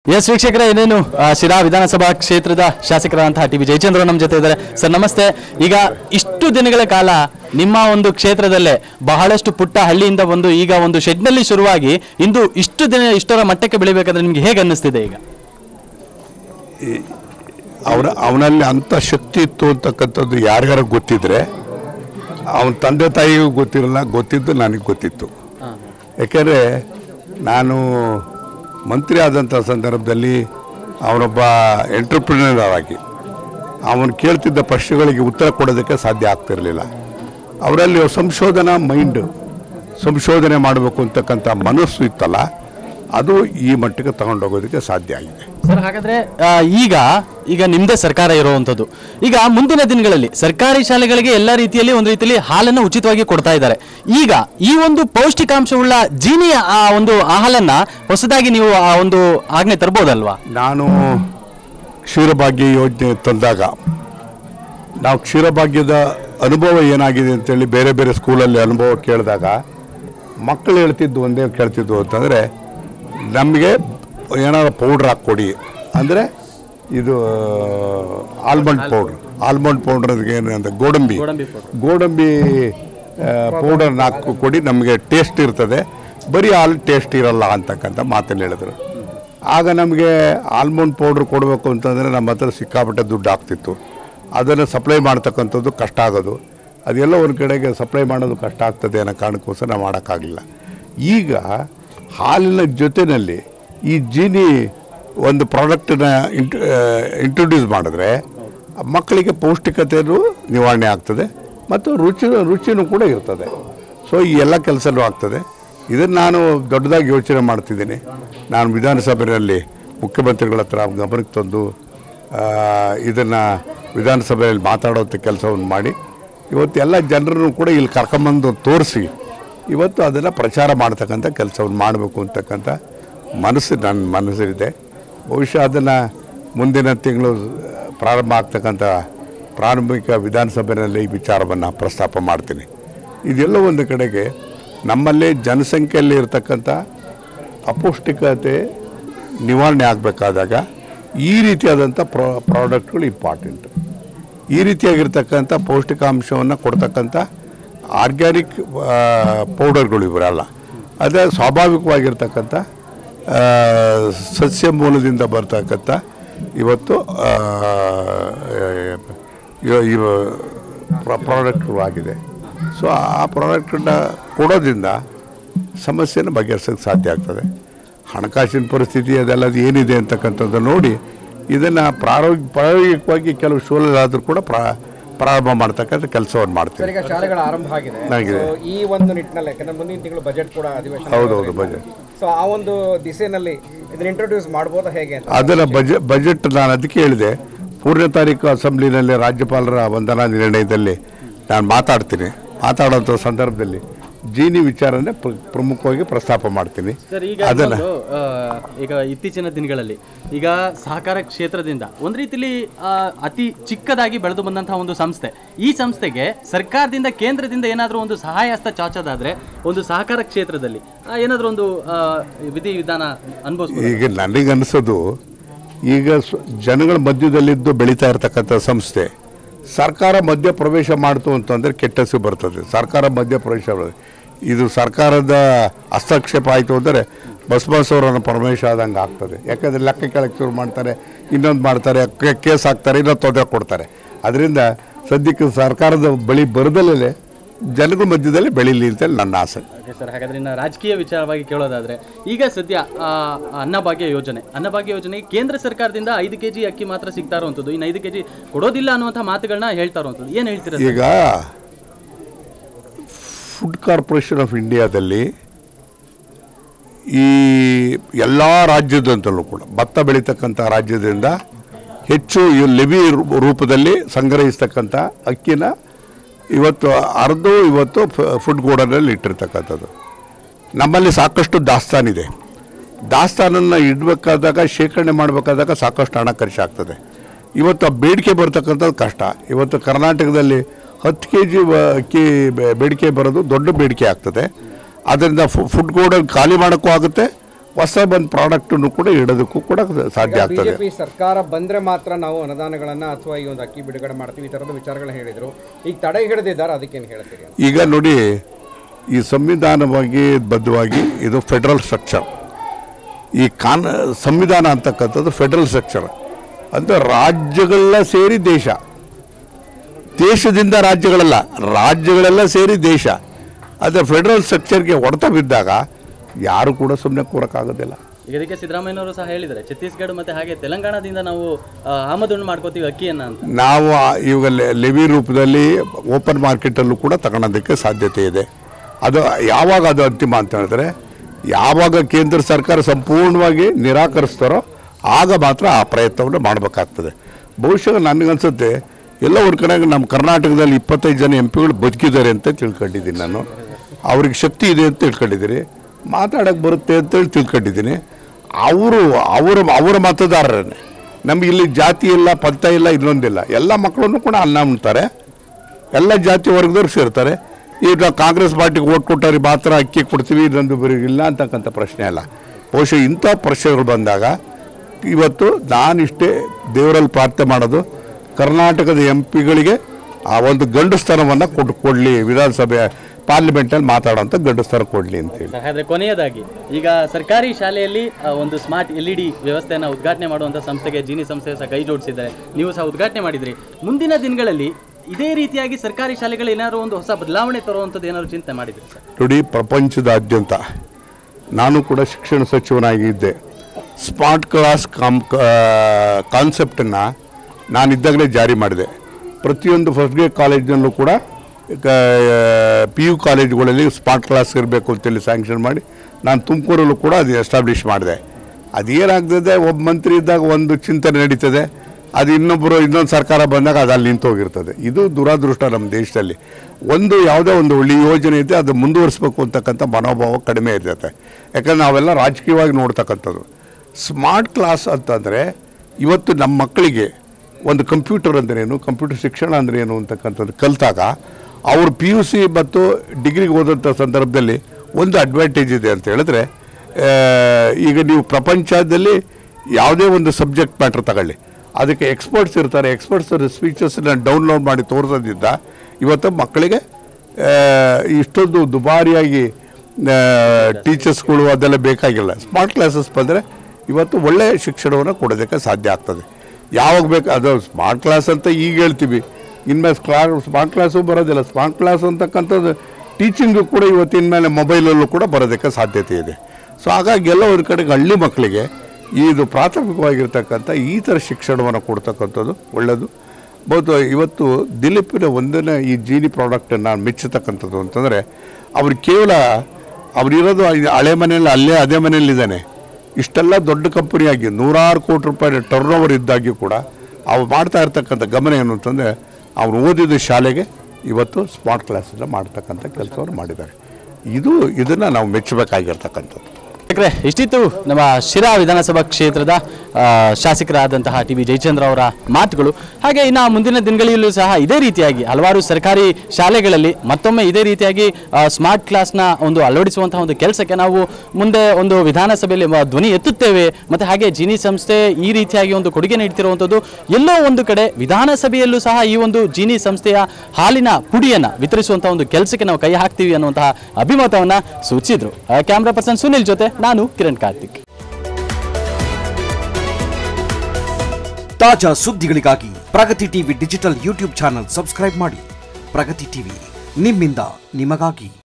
S ವೀಕ್ಷಕರೇ ಇನ್ನೇನು ಆ, ಶಿರಾ ವಿಧಾನಸಭಾ ಕ್ಷೇತ್ರದ ಶಾಸಕರಾದಂತಹ ಟಿ ಬಿ ಜಯಚಂದ್ರ ನಮ್ಮ ಜೊತೆ ಇದ್ದಾರೆ ಸರ್ ನಮಸ್ತೆ ಈಗ ಇಷ್ಟು ದಿನಗಳ ಕಾಲ ನಿಮ್ಮ ಒಂದು ಕ್ಷೇತ್ರದಲ್ಲೇ ಬಹಳಷ್ಟು ಪುಟ್ಟ ಹಳ್ಳಿಯಿಂದ ಬಂದು ಈಗ ಒಂದು ಶೆಡ್ನಲ್ಲಿ ಶುರುವಾಗಿ ಇಂದು ಇಷ್ಟು ದಿನ ಇಷ್ಟರ ಮಟ್ಟಕ್ಕೆ ಬೆಳಿಬೇಕಾದ್ರೆ ನಿಮ್ಗೆ ಹೇಗೆ ಅನ್ನಿಸ್ತಿದೆ ಈಗ ಅವನ ಅವನಲ್ಲಿ ಅಂಥ ಶಕ್ತಿ ಇತ್ತು ಅಂತಕ್ಕಂಥದ್ದು ಯಾರ್ಯಾರ ಗೊತ್ತಿದ್ರೆ ಅವನ ತಂದೆ ತಾಯಿಗೂ ಗೊತ್ತಿರಲ್ಲ ಗೊತ್ತಿದ್ದು ನನಗೆ ಗೊತ್ತಿತ್ತು ಯಾಕೆಂದರೆ ನಾನು ಮಂತ್ರಿ ಆದಂಥ ಸಂದರ್ಭದಲ್ಲಿ ಅವನೊಬ್ಬ ಎಂಟರ್ಪ್ರಿನರ್ ಆಗಿ ಅವನು ಕೇಳ್ತಿದ್ದ ಪ್ರಶ್ನೆಗಳಿಗೆ ಉತ್ತರ ಕೊಡೋದಕ್ಕೆ ಸಾಧ್ಯ ಆಗ್ತಿರಲಿಲ್ಲ ಅವರಲ್ಲಿ ಸಂಶೋಧನಾ ಮೈಂಡ್ ಸಂಶೋಧನೆ ಮಾಡಬೇಕು ಅಂತಕ್ಕಂಥ ಮನಸ್ಸು ಇತ್ತಲ್ಲ ಅದು ಈ ಮಟ್ಟಿಗೆ ತಗೊಂಡೋಗೋದಕ್ಕೆ ಸಾಧ್ಯ ಆಗಿದೆ ಸರ್ ಹಾಗಾದ್ರೆ ಆ, ಈಗ ಈಗ ನಿಮ್ದೇ ಸರ್ಕಾರ ಇರುವಂಥದ್ದು ಈಗ ಮುಂದಿನ ದಿನಗಳಲ್ಲಿ ಸರ್ಕಾರಿ ಶಾಲೆಗಳಿಗೆ ಎಲ್ಲ ರೀತಿಯಲ್ಲಿ ಒಂದು ರೀತಿಯಲ್ಲಿ ಹಾಲನ್ನು ಉಚಿತವಾಗಿ ಕೊಡ್ತಾ ಇದ್ದಾರೆ ಈಗ ಈ ಒಂದು ಪೌಷ್ಟಿಕಾಂಶವುಳ್ಳ ಜೀನಿಯ ಆ ಒಂದು ಆ ಹಾಲನ್ನ ಹೊಸದಾಗಿ ನೀವು ಆ ಒಂದು ಆಜ್ಞೆ ತರ್ಬೋದಲ್ವಾ ನಾನು ಕ್ಷೀರಭಾಗ್ಯ ಯೋಜನೆ ತಂದಾಗ ನಾವು ಕ್ಷೀರಭಾಗ್ಯದ ಅನುಭವ ಏನಾಗಿದೆ ಅಂತೇಳಿ ಬೇರೆ ಬೇರೆ ಸ್ಕೂಲಲ್ಲಿ ಅನುಭವ ಕೇಳಿದಾಗ ಮಕ್ಕಳು ಹೇಳ್ತಿದ್ದು ಒಂದೇ ಕೇಳ್ತಿದ್ದು ಅಂತಂದರೆ ನಮಗೆ ಏನಾದ್ರು ಪೌಡ್ರ್ ಹಾಕ್ಕೊಡಿ ಅಂದರೆ ಇದು ಆಲ್ಮಂಡ್ ಪೌಡ್ರ್ ಆಲ್ಮಂಡ್ ಪೌಡ್ರ್ ಏನು ಅಂತ ಗೋಡಂಬಿ ಗೋಡಂಬಿ powder. ಗೋಡಂಬಿ ಪೌಡರ್ನ ಹಾಕಿ ಕೊಡಿ ನಮಗೆ ಟೇಸ್ಟ್ ಇರ್ತದೆ ಬರೀ ಹಾಲು ಟೇಸ್ಟ್ ಇರಲ್ಲ ಅಂತಕ್ಕಂಥ ಮಾತನ್ನು ಹೇಳಿದ್ರು ಆಗ ನಮಗೆ ಆಲ್ಮಂಡ್ ಪೌಡ್ರ್ ಕೊಡಬೇಕು ಅಂತಂದರೆ ನಮ್ಮ ಹತ್ರ ಸಿಕ್ಕಾಪಟ್ಟೆ ದುಡ್ಡು ಆಗ್ತಿತ್ತು ಅದನ್ನು ಸಪ್ಲೈ ಮಾಡ್ತಕ್ಕಂಥದ್ದು ಕಷ್ಟ ಆಗೋದು ಅದೆಲ್ಲ ಒಂದು ಕಡೆಗೆ ಸಪ್ಲೈ ಮಾಡೋದು ಕಷ್ಟ ಆಗ್ತದೆ ಅನ್ನೋ ಕಾರಣಕ್ಕೋಸ್ಕರ ನಾವು ಮಾಡೋಕ್ಕಾಗಲಿಲ್ಲ ಈಗ ಹಾಲಿನ ಜೊತೆಯಲ್ಲಿ ಈ ಜೀನಿ ಒಂದು ಪ್ರಾಡಕ್ಟನ್ನ ಇಂಟ್ ಇಂಟ್ರೊಡ್ಯೂಸ್ ಮಾಡಿದ್ರೆ ಮಕ್ಕಳಿಗೆ ಪೌಷ್ಟಿಕತೆಯೂ ನಿವಾರಣೆ ಆಗ್ತದೆ ಮತ್ತು ರುಚಿ ರುಚಿನೂ ಕೂಡ ಇರ್ತದೆ ಸೊ ಈ ಎಲ್ಲ ಕೆಲಸನೂ ಆಗ್ತದೆ ಇದನ್ನು ನಾನು ದೊಡ್ಡದಾಗಿ ಯೋಚನೆ ಮಾಡ್ತಿದ್ದೀನಿ ನಾನು ವಿಧಾನಸಭೆಯಲ್ಲಿ ಮುಖ್ಯಮಂತ್ರಿಗಳ ಹತ್ರ ಗಮನಕ್ಕೆ ತಂದು ಇದನ್ನು ವಿಧಾನಸಭೆಯಲ್ಲಿ ಮಾತಾಡೋಂಥ ಕೆಲಸವನ್ನು ಮಾಡಿ ಇವತ್ತು ಎಲ್ಲ ಜನರನ್ನು ಕೂಡ ಇಲ್ಲಿ ಕರ್ಕೊಂಬಂದು ತೋರಿಸಿ ಇವತ್ತು ಅದನ್ನು ಪ್ರಚಾರ ಮಾಡ್ತಕ್ಕಂಥ ಕೆಲಸವನ್ನು ಮಾಡಬೇಕು ಅಂತಕ್ಕಂಥ ಮನಸ್ಸು ನನ್ನ ಮನಸ್ಸಿದೆ ಬಹುಶಃ ಅದನ್ನು ಮುಂದಿನ ತಿಂಗಳು ಪ್ರಾರಂಭ ಆಗ್ತಕ್ಕಂಥ ಪ್ರಾರಂಭಿಕ ವಿಧಾನಸಭೆಯಲ್ಲಿ ಈ ವಿಚಾರವನ್ನು ಪ್ರಸ್ತಾಪ ಮಾಡ್ತೀನಿ ಇದೆಲ್ಲ ಒಂದು ಕಡೆಗೆ ನಮ್ಮಲ್ಲಿ ಜನಸಂಖ್ಯೆಯಲ್ಲಿ ಇರತಕ್ಕಂಥ ಅಪೌಷ್ಟಿಕತೆ ನಿವಾರಣೆ ಆಗಬೇಕಾದಾಗ ಈ ರೀತಿಯಾದಂಥ ಪ್ರಾ ಪ್ರಾಡಕ್ಟ್ಗಳು ಇಂಪಾರ್ಟೆಂಟ್ ಈ ರೀತಿಯಾಗಿರ್ತಕ್ಕಂಥ ಪೌಷ್ಟಿಕಾಂಶವನ್ನು ಕೊಡ್ತಕ್ಕಂಥ ಆರ್ಗ್ಯಾನಿಕ್ ಪೌಡರ್ಗಳು ಇವರಲ್ಲ ಅದೇ ಸ್ವಾಭಾವಿಕವಾಗಿರ್ತಕ್ಕಂಥ ಆ, ಸಸ್ಯ ಮೂಲದಿಂದ ಬರ್ತಕ್ಕಂಥ ಇವತ್ತು ಆ, ಇವ- ಇವ ಪ್ರಾಡಕ್ಟ್ಗಳು ಆಗಿದೆ ಸೊ ಆ ಪ್ರಾಡಕ್ಟನ್ನ ಕೊಡೋದ್ರಿಂದ ಸಮಸ್ಯೆನ ಬಗೆಹರಿಸೋಕ್ಕೆ ಸಾಧ್ಯ ಆಗ್ತದೆ ಹಣಕಾಸಿನ ಪರಿಸ್ಥಿತಿ ಅದೆಲ್ಲ ಅದು ಏನಿದೆ ಅಂತಕ್ಕಂಥದ್ದು ನೋಡಿ ಇದನ್ನು ಪ್ರಾರೋಗ್ಯ ಪ್ರಾಯೋಗಿಕವಾಗಿ ಕೆಲವು ಶೂಲರಾದರೂ ಕೂಡ ಪ್ರಾ ಪ್ರಾರಂಭ ಮಾಡ್ತಕ್ಕಂಥ ಕೆಲಸವನ್ನು ಸರ್ ಮಾಡ್ತೀವಿ ಈಗ ಶಾಲೆಗಳ ಆರಂಭ ಆಗಿದೆ ಆಗಿದೆ. So, ಈ ಒಂದು ನಿಟ್ಟಿನಲ್ಲಿ ಯಾಕಂದ್ರೆ ಮುಂದಿನ ತಿಂಗಳು ಬಜೆಟ್ ಕೂಡ ಅಧಿವೇಶನ ಹೌದೌದು ಬಜೆಟ್ ಸೊ ಆ ಒಂದು ದಿಸೆನಲ್ಲಿ ಇದನ್ನ ಇಂಟ್ರೊಡ್ಯೂಸ್ ಮಾಡ್ಬೋದಾ ಹೇಗೆ ಅಂತ ಅದರ ಬಜೆಟ್ ಬಜೆಟ್ ನಾನು ಅದಕ್ಕೆ ಹೇಳಿದೆ ಮೂರನೇ ತಾರೀಕು ಅಸೆಂಬ್ಲಿನಲ್ಲಿ ರಾಜ್ಯಪಾಲರ ವಂದನಾ ನಿರ್ಣಯದಲ್ಲಿ ನಾನು ಮಾತಾಡ್ತೀನಿ ಮಾತಾಡೋಂಥ ಸಂದರ್ಭದಲ್ಲಿ ಜೀನಿ ವಿಚಾರನೇ ಪ್ರ- ಪ್ರಮುಖವಾಗಿ ಪ್ರಸ್ತಾಪ ಮಾಡ್ತೀನಿ ಸರ್ ಈಗ ಅದನ್ನ ಇನ್ನೊಂದು, ಆ, ಈಗ ಇತ್ತೀಚಿನ ದಿನಗಳಲ್ಲಿ ಈಗ ಸಹಕಾರ ಕ್ಷೇತ್ರದಿಂದ ಒಂದು ರೀತಿಲಿ ಆ, ಅತಿ ಚಿಕ್ಕದಾಗಿ ಬೆಳೆದು ಬಂದಂತಹ ಒಂದು ಸಂಸ್ಥೆ ಈ ಸಂಸ್ಥೆಗೆ ಸರ್ಕಾರದಿಂದ ಕೇಂದ್ರದಿಂದ ಏನಾದರೂ ಒಂದು ಸಹಾಯ ಹಸ್ತ ಚಾಚೋದಾದ್ರೆ ಒಂದು ಸಹಕಾರ ಕ್ಷೇತ್ರದಲ್ಲಿ ಆ, ಏನಾದರೂ ಒಂದು ಆ, ವಿಧಿ ವಿಧಾನ ಅನುಭವಿಸ್ಬೋದು ಈಗ ನನಗನ್ನಿಸೋದು ಈಗ ಸ್- ಜನಗಳ ಮಧ್ಯದಲ್ಲಿದ್ದು ಬೆಳೀತಾ ಇರತಕ್ಕಂಥ ಸಂಸ್ಥೆ ಸರ್ಕಾರ ಮಧ್ಯ ಪ್ರವೇಶ ಮಾಡ್ತು ಅಂತಂದರೆ ಕೆಟ್ಟ ಹೆಸರು ಬರ್ತದೆ ಸರ್ಕಾರ ಮಧ್ಯ ಪ್ರವೇಶ ಮಾಡ್- ಇದು ಸರ್ಕಾರದ ಹಸ್ತಕ್ಷೇಪ ಆಯಿತು ಅಂದರೆ ಬಸ್ ಬಸ್ ಅವರನ್ನು ಪ್ರವೇಶ ಆದಂಗೆ ಆಗ್ತದೆ ಯಾಕಂದರೆ ಲೆಕ್ಕ ಕೆಳಕ್ಕೆ ಶುರು ಮಾಡ್ತಾರೆ ಇನ್ನೊಂದು ಮಾಡ್ತಾರೆ ಕೆ- ಕೇಸ್ ಹಾಕ್ತಾರೆ ಇನ್ನೊಂದು ತೊಂದರೆ ಕೊಡ್ತಾರೆ ಅದರಿಂದ ಸದ್ಯಕ್ಕೆ ಸರ್ಕಾರದ ಬಳಿ ಬರದಲ್ಲೇ ಜನಗಳ ಮಧ್ಯದಲ್ಲಿ ಬೆಳೀಲಿ ಅಂತೇಳಿ ನನ್ನ ಆಸೆ ಓಕೆ ಸರ್ ಹಾಗಾದ್ರೆ ಇನ್ನು ರಾಜಕೀಯ ವಿಚಾರವಾಗಿ ಕೇಳೋದಾದ್ರೆ ಈಗ ಸದ್ಯ ಆ, ಅನ್ನಭಾಗ್ಯ ಯೋಜನೆ ಅನ್ನಭಾಗ್ಯ ಯೋಜನೆಗೆ ಕೇಂದ್ರ ಸರ್ಕಾರದಿಂದ ಐದು ಕೆಜಿ ಅಕ್ಕಿ ಮಾತ್ರ ಸಿಗ್ತಾ ಇರುವಂಥದ್ದು ಇನ್ನು ಐದು ಕೆಜಿ ಕೊಡೋದಿಲ್ಲ ಅನ್ನುವಂಥ ಮಾತುಗಳನ್ನ ಹೇಳ್ತಾ ಇರುವಂಥದ್ದು ಏನು ಹೇಳ್ತೀರಾ ಸರ್? ಈಗ ಫುಡ್ ಕಾರ್ಪೊರೇಷನ್ ಆಫ್ ಇಂಡಿಯಾದಲ್ಲಿ ಈ ಎಲ್ಲ ರಾಜ್ಯದಂತಲೂ ಕೂಡ ಭತ್ತ ಬೆಳೀತಕ್ಕಂಥ ರಾಜ್ಯದಿಂದ ಹೆಚ್ಚು ಈ ಲೆವಿ ರೂ- ರೂಪದಲ್ಲಿ ಸಂಗ್ರಹಿಸ್ತಕ್ಕಂಥ ಅಕ್ಕಿನ ಇವತ್ತು ಅರ್ಧ ಇವತ್ತು ಫುಡ್ ಗೋಡನಲ್ಲಿ ಇಟ್ಟಿರ್ತಕ್ಕಂಥದ್ದು ನಮ್ಮಲ್ಲಿ ಸಾಕಷ್ಟು ದಾಸ್ತಾನಿದೆ ದಾಸ್ತಾನನ್ನು ಇಡಬೇಕಾದಾಗ ಶೇಖರಣೆ ಮಾಡಬೇಕಾದಾಗ ಸಾಕಷ್ಟು ಹಣ ಖರ್ಚಾಗ್ತದೆ ಇವತ್ತು ಆ ಬೇಡಿಕೆ ಬರ್ತಕ್ಕಂಥದ್ದು ಕಷ್ಟ ಇವತ್ತು ಕರ್ನಾಟಕದಲ್ಲಿ ಹತ್ತು ಕೆ ಜಿ ಅಕ್ಕಿ ಬೆ- ಬೇಡಿಕೆ ಬರೋದು ದೊಡ್ಡ ಬೇಡಿಕೆ ಆಗ್ತದೆ ಅದರಿಂದ ಫುಡ್ ಗೋಡನ್ ಖಾಲಿ ಮಾಡೋಕ್ಕೂ ಆಗುತ್ತೆ ಹೊಸ ಬಂದ ಪ್ರಾಡಕ್ಟನ್ನು ಕೂಡ ಇಡೋದಕ್ಕೂ ಕೂಡ ಸಾಧ್ಯ ಆಗ್ತದೆ ಬಿಜೆಪಿ ಸರ್ಕಾರ ಬಂದ್ರೆ ಮಾತ್ರ ನಾವು ಅನುದಾನಗಳನ್ನ ಅಥವಾ ಈ ಒಂದು ಅಕ್ಕಿ ಬಿಡುಗಡೆ ಮಾಡ್ತೀವಿ ಈ ತರದ ವಿಚಾರಗಳನ್ನ ಹೇಳಿದ್ರು ಈಗ ತಡೆ ಹಿಡಿದಿದ್ದಾರೆ ಅದಕ್ಕೇನು ಹೇಳ್ತೀರಿ ಅಂತ ಈಗ ನೋಡಿ ಈ ಸಂವಿಧಾನವಾಗಿ ಬದ್ಧವಾಗಿ ಇದು ಫೆಡರಲ್ ಸ್ಟ್ರಕ್ಚರ್ ಈ ಕಾನ್ ಸಂವಿಧಾನ ಅಂತಕ್ಕಂಥದ್ದು ಫೆಡರಲ್ ಸ್ಟ್ರಕ್ಚರ್ ಅಂದರೆ ರಾಜ್ಯಗಳೆಲ್ಲ ಸೇರಿ ದೇಶ ದೇಶದಿಂದ ರಾಜ್ಯಗಳಲ್ಲ ರಾಜ್ಯಗಳೆಲ್ಲ ಸೇರಿ ದೇಶ ಆದರೆ ಫೆಡರಲ್ ಸ್ಟ್ರಕ್ಚರ್ಗೆ ಹೊಡೆತ ಬಿದ್ದಾಗ ಯಾರು ಕೂಡ ಸುಮ್ಮನೆ ಕೂರಕ್ಕಾಗೋದಿಲ್ಲ ಈಗ ಇದಕ್ಕೆ ಸಿದ್ದರಾಮಯ್ಯನವರು ಸಹ ಹೇಳಿದ್ದಾರೆ ಛತ್ತೀಸ್ಗಢ ಮತ್ತೆ ಹಾಗೆ ತೆಲಂಗಾಣದಿಂದ ನಾವು ಆ, ಆಮದನ್ನು ಮಾಡ್ಕೋತೀವಿ ಅಕ್ಕಿಯನ್ನ ಅಂತ ನಾವು ಆ- ಇವಾಗ ಲೆ- ಲೆವಿ ರೂಪದಲ್ಲಿ ಓಪನ್ ಮಾರ್ಕೆಟಲ್ಲೂ ಕೂಡ ತಗೊಳೋದಕ್ಕೆ ಸಾಧ್ಯತೆ ಇದೆ ಅದು ಯಾವಾಗ ಅದು ಅಂತಿಮ ಅಂತ ಹೇಳಿದ್ರೆ ಯಾವಾಗ ಕೇಂದ್ರ ಸರ್ಕಾರ ಸಂಪೂರ್ಣವಾಗಿ ನಿರಾಕರಿಸ್ತಾರೋ ಆಗ ಮಾತ್ರ ಆ ಪ್ರಯತ್ನವನ್ನು ಮಾಡಬೇಕಾಗ್ತದೆ ಬಹುಶಃ ನನಗನ್ಸುತ್ತೆ ಎಲ್ಲ ಒಂದು ಕಡೆ ನಮ್ಮ ಕರ್ನಾಟಕದಲ್ಲಿ ಇಪ್ಪತ್ತೈದು ಜನ ಎಂ ಪಿಗಳು ಬದುಕಿದ್ದಾರೆ ಅಂತ ತಿಳ್ಕೊಂಡಿದ್ದೀನಿ ನಾನು ಅವ್ರಿಗೆ ಶಕ್ತಿ ಇದೆ ಅಂತ ತಿಳ್ಕೊಂಡಿದ್ದೀನಿ ಮಾತಾಡೋಕ್ಕೆ ಬರುತ್ತೆ ಅಂತೇಳಿ ತಿಳ್ಕೊಂಡಿದ್ದೀನಿ ಅವರು ಅವರ ಅವರ ಮತದಾರರನ್ನೇ ನಮ್ಗೆ ಇಲ್ಲಿ ಜಾತಿ ಇಲ್ಲ ಪಂಥ ಇಲ್ಲ ಇನ್ನೊಂದಿಲ್ಲ ಎಲ್ಲ ಮಕ್ಕಳನ್ನು ಕೂಡ ಅನ್ನ ಉಣ್ತಾರೆ ಎಲ್ಲ ಜಾತಿ ವರ್ಗದವ್ರು ಸೇರ್ತಾರೆ ಈಗ ಕಾಂಗ್ರೆಸ್ ಪಾರ್ಟಿಗೆ ಓಟ್ ಕೊಟ್ಟವ್ರಿಗೆ ಮಾತ್ರ ಅಕ್ಕಿ ಕೊಡ್ತೀವಿ ಇನ್ನೊಂದು ಬರೀ ಇಲ್ಲ ಅಂತಕ್ಕಂಥ ಪ್ರಶ್ನೆ ಅಲ್ಲ ಬಹುಶಃ ಇಂಥ ಪ್ರಶ್ನೆಗಳು ಬಂದಾಗ ಇವತ್ತು ನಾನಿಷ್ಟೇ ದೇವರಲ್ಲಿ ಪ್ರಾರ್ಥನೆ ಮಾಡೋದು ಕರ್ನಾಟಕದ ಎಂ ಪಿಗಳಿಗೆ ಆ ಒಂದು ಗಂಡು ಸ್ಥಾನವನ್ನು ಕೊಟ್ಟು ಕೊಡಲಿ ವಿಧಾನಸಭೆ ಪಾರ್ಲಿಮೆಂಟಲ್ಲಿ ಮಾತಾಡೋಂಥ ಗಂಡು ಸ್ಥಾನ ಕೊಡಲಿ ಅಂತೇಳಿ ಹಾಗಾದ್ರೆ ಕೊನೆಯದಾಗಿ ಈಗ ಸರ್ಕಾರಿ ಶಾಲೆಯಲ್ಲಿ ಆ, ಒಂದು ಸ್ಮಾರ್ಟ್ ಎಲ್ ಇ ಡಿ ವ್ಯವಸ್ಥೆಯನ್ನು ಉದ್ಘಾಟನೆ ಮಾಡುವಂಥ ಸಂಸ್ಥೆಗೆ ಜೀನಿ ಸಂಸ್ಥೆ ಸಹ ಕೈ ಜೋಡಿಸಿದ್ದಾರೆ ನೀವು ಸಹ ಉದ್ಘಾಟನೆ ಮಾಡಿದ್ರಿ ಮುಂದಿನ ದಿನಗಳಲ್ಲಿ ಇದೇ ರೀತಿಯಾಗಿ ಸರ್ಕಾರಿ ಶಾಲೆಗಳು ಏನಾದ್ರು ಒಂದು ಹೊಸ ಬದಲಾವಣೆ ತರುವಂಥದ್ದು ಏನಾದ್ರು ಚಿಂತನೆ ಮಾಡಿದ್ರಿ ಸರ್ ನೋಡಿ ಪ್ರಪಂಚದಾದ್ಯಂತ ನಾನು ಕೂಡ ಶಿಕ್ಷಣ ಸಚಿವನಾಗಿದ್ದೆ ಸ್ಮಾರ್ಟ್ ಕ್ಲಾಸ್ ಕಾಮ್ ಕಾನ್ಸೆಪ್ಟನ್ನು ನಾನಿದ್ದಾಗಲೇ ಜಾರಿ ಮಾಡಿದೆ ಪ್ರತಿಯೊಂದು ಫಸ್ಟ್ ಗ್ರೇಡ್ ಕಾಲೇಜಿನಲ್ಲೂ ಕೂಡ ಪಿ ಯು ಕಾಲೇಜುಗಳಲ್ಲಿ ಸ್ಮಾರ್ಟ್ ಕ್ಲಾಸ್ ಇರಬೇಕು ಅಂತೇಳಿ ಸ್ಯಾಂಕ್ಷನ್ ಮಾಡಿ ನಾನು ತುಮಕೂರಲ್ಲೂ ಕೂಡ ಅದು ಎಸ್ಟಾಬ್ಲಿಷ್ ಮಾಡಿದೆ ಅದೇನಾಗ್ತದೆ ಒಬ್ಬ ಮಂತ್ರಿ ಇದ್ದಾಗ ಒಂದು ಚಿಂತನೆ ನಡೀತದೆ ಅದು ಇನ್ನೊಬ್ಬರು ಇನ್ನೊಂದು ಸರ್ಕಾರ ಬಂದಾಗ ಅದು ಅಲ್ಲಿ ನಿಂತೋಗಿರ್ತದೆ ಇದು ದುರಾದೃಷ್ಟ ನಮ್ಮ ದೇಶದಲ್ಲಿ ಒಂದು ಯಾವುದೇ ಒಂದು ಒಳ್ಳೆ ಯೋಜನೆ ಇದೆ ಅದು ಮುಂದುವರಿಸ್ಬೇಕು ಅಂತಕ್ಕಂಥ ಮನೋಭಾವ ಕಡಿಮೆ ಇರ್ತೈತೆ ಯಾಕಂದ್ರೆ ನಾವೆಲ್ಲ ರಾಜಕೀಯವಾಗಿ ನೋಡ್ತಕ್ಕಂಥದ್ದು ಸ್ಮಾರ್ಟ್ ಕ್ಲಾಸ್ ಅಂತಂದರೆ ಇವತ್ತು ನಮ್ಮ ಮಕ್ಕಳಿಗೆ ಒಂದು ಕಂಪ್ಯೂಟರ್ ಅಂದ್ರೇನು ಕಂಪ್ಯೂಟರ್ ಶಿಕ್ಷಣ ಅಂದ್ರೆ ಏನು ಅಂತಕ್ಕಂಥದ್ದು ಕಲಿತಾಗ ಅವರು ಪಿ ಯು ಸಿ ಮತ್ತು ಡಿಗ್ರಿಗೆ ಓದೋಂಥ ಸಂದರ್ಭದಲ್ಲಿ ಒಂದು ಅಡ್ವಾಂಟೇಜ್ ಇದೆ ಅಂತ ಹೇಳಿದ್ರೆ ಆ, ಈಗ ನೀವು ಪ್ರಪಂಚದಲ್ಲಿ ಯಾವುದೇ ಒಂದು ಸಬ್ಜೆಕ್ಟ್ ಮ್ಯಾಟ್ರ್ ತಗೊಳ್ಳಿ ಅದಕ್ಕೆ ಎಕ್ಸ್ಪರ್ಟ್ಸ್ ಇರ್ತಾರೆ ಎಕ್ಸ್ಪರ್ಟ್ಸ್ ಸ್ಪೀಚಸ್ನ ಡೌನ್ಲೋಡ್ ಮಾಡಿ ತೋರಿಸೋದ್ರಿಂದ ಇವತ್ತು ಮಕ್ಕಳಿಗೆ ಆ, ಇಷ್ಟೊಂದು ದುಬಾರಿಯಾಗಿ ಟೀಚರ್ಸ್ಗಳು ಅದೆಲ್ಲ ಬೇಕಾಗಿಲ್ಲ ಸ್ಮಾರ್ಟ್ ಕ್ಲಾಸಸ್ ಬಂದರೆ ಇವತ್ತು ಒಳ್ಳೆಯ ಶಿಕ್ಷಣವನ್ನು ಕೊಡೋದಕ್ಕೆ ಸಾಧ್ಯ ಆಗ್ತದೆ ಯಾವಾಗ ಬೇಕು ಅದು ಸ್ಮಾರ್ಟ್ ಕ್ಲಾಸ್ ಅಂತ ಈಗ ಹೇಳ್ತೀವಿ ಇನ್ಮೇಲೆ ಕ್ಲಾ ಸ್ಮಾರ್ಟ್ ಕ್ಲಾಸು ಬರೋದಿಲ್ಲ ಸ್ಮಾರ್ಟ್ ಕ್ಲಾಸ್ ಅಂತಕ್ಕಂಥದ್ದು ಟೀಚಿಂಗು ಕೂಡ ಇವತ್ತಿನ ಮೇಲೆ ಮೊಬೈಲಲ್ಲೂ ಕೂಡ ಬರೋದಕ್ಕೆ ಸಾಧ್ಯತೆ ಇದೆ ಸೊ ಹಾಗಾಗಿ ಎಲ್ಲ ಒಂದು ಕಡೆಗೆ ಹಳ್ಳಿ ಮಕ್ಕಳಿಗೆ ಇದು ಪ್ರಾಥಮಿಕವಾಗಿರ್ತಕ್ಕಂಥ ಈ ಥರ ಶಿಕ್ಷಣವನ್ನು ಕೊಡ್ತಕ್ಕಂಥದ್ದು ಒಳ್ಳೆಯದು ಬಹುತ ಇವತ್ತು ದಿಲೀಪಿನ ಒಂದನೇ ಈ ಜೀನಿ ಪ್ರಾಡಕ್ಟನ್ನು ಮೆಚ್ಚತಕ್ಕಂಥದ್ದು ಅಂತಂದರೆ ಅವ್ರು ಕೇವಲ ಅವರಿರೋದು ಹಳೆ ಮನೆಯಲ್ಲಿ ಅಲ್ಲೇ ಅದೇ ಮನೆಯಲ್ಲಿದ್ದಾನೆ ಇಷ್ಟೆಲ್ಲ ದೊಡ್ಡ ಕಂಪನಿಯಾಗಿ ನೂರಾರು ಕೋಟಿ ರೂಪಾಯಿ ಟರ್ನ್ ಓವರ್ ಇದ್ದಾಗ್ಯೂ ಕೂಡ ಅವ್ರು ಮಾಡ್ತಾ ಇರ್ತಕ್ಕಂಥ ಗಮನ ಏನು ಅಂತಂದರೆ ಅವ್ರು ಓದಿದ ಶಾಲೆಗೆ ಇವತ್ತು ಸ್ಮಾರ್ಟ್ ಕ್ಲಾಸನ್ನು ಮಾಡ್ತಕ್ಕಂಥ ಕೆಲಸವನ್ನು ಮಾಡಿದ್ದಾರೆ ಇದು ಇದನ್ನು ನಾವು ಮೆಚ್ಚಬೇಕಾಗಿರ್ತಕ್ಕಂಥದ್ದು ವೀಕ್ಷಕರೇ, ಇಷ್ಟಿತ್ತು ನಮ್ಮ ಶಿರಾ ವಿಧಾನಸಭಾ ಕ್ಷೇತ್ರದ ಆ, ಶಾಸಕರಾದಂತಹ ಟಿ ವಿ ಜಯಚಂದ್ರ ಅವರ ಮಾತುಗಳು ಹಾಗೆ ಇನ್ನು ಮುಂದಿನ ದಿನಗಳಲ್ಲೂ ಸಹ ಇದೇ ರೀತಿಯಾಗಿ ಹಲವಾರು ಸರ್ಕಾರಿ ಶಾಲೆಗಳಲ್ಲಿ ಮತ್ತೊಮ್ಮೆ ಇದೇ ರೀತಿಯಾಗಿ ಆ, ಸ್ಮಾರ್ಟ್ ಕ್ಲಾಸ್ನ ಒಂದು ಅಳವಡಿಸುವಂತಹ ಒಂದು ಕೆಲಸಕ್ಕೆ ನಾವು ಮುಂದೆ ಒಂದು ವಿಧಾನಸಭೆಯಲ್ಲಿ ಮ- ಧ್ವನಿ ಎತ್ತುತ್ತೇವೆ ಮತ್ತು ಹಾಗೆ ಜಿನಿ ಸಂಸ್ಥೆ ಈ ರೀತಿಯಾಗಿ ಒಂದು ಕೊಡುಗೆ ನೀಡ್ತಿರುವಂಥದ್ದು ಎಲ್ಲೋ ಒಂದು ಕಡೆ ವಿಧಾನಸಭೆಯಲ್ಲೂ ಸಹ ಈ ಒಂದು ಜಿನಿ ಸಂಸ್ಥೆಯ ಹಾಲಿನ ಪುಡಿಯನ್ನು ವಿತರಿಸುವಂತಹ ಒಂದು ಕೆಲಸಕ್ಕೆ ನಾವು ಕೈ ಹಾಕ್ತೀವಿ ಅನ್ನುವಂತಹ ಅಭಿಮತವನ್ನು ಸೂಚಿಸಿದ್ರು ಕ್ಯಾಮ್ರಾ ಪರ್ಸನ್ ಸುನಿಲ್ ಜೊತೆ ನಾನು ಕಿರಣ್ ಕಾರ್ತಿಕ್ ತಾಜಾ ಸುದ್ದಿಗಳಿಗಾಗಿ Pragathi TV digital YouTube channel subscribe ಮಾಡಿ ಪ್ರಗತಿ ಟಿವಿ ನಿಮ್ಮಿಂದ ನಿಮಗಾಗಿ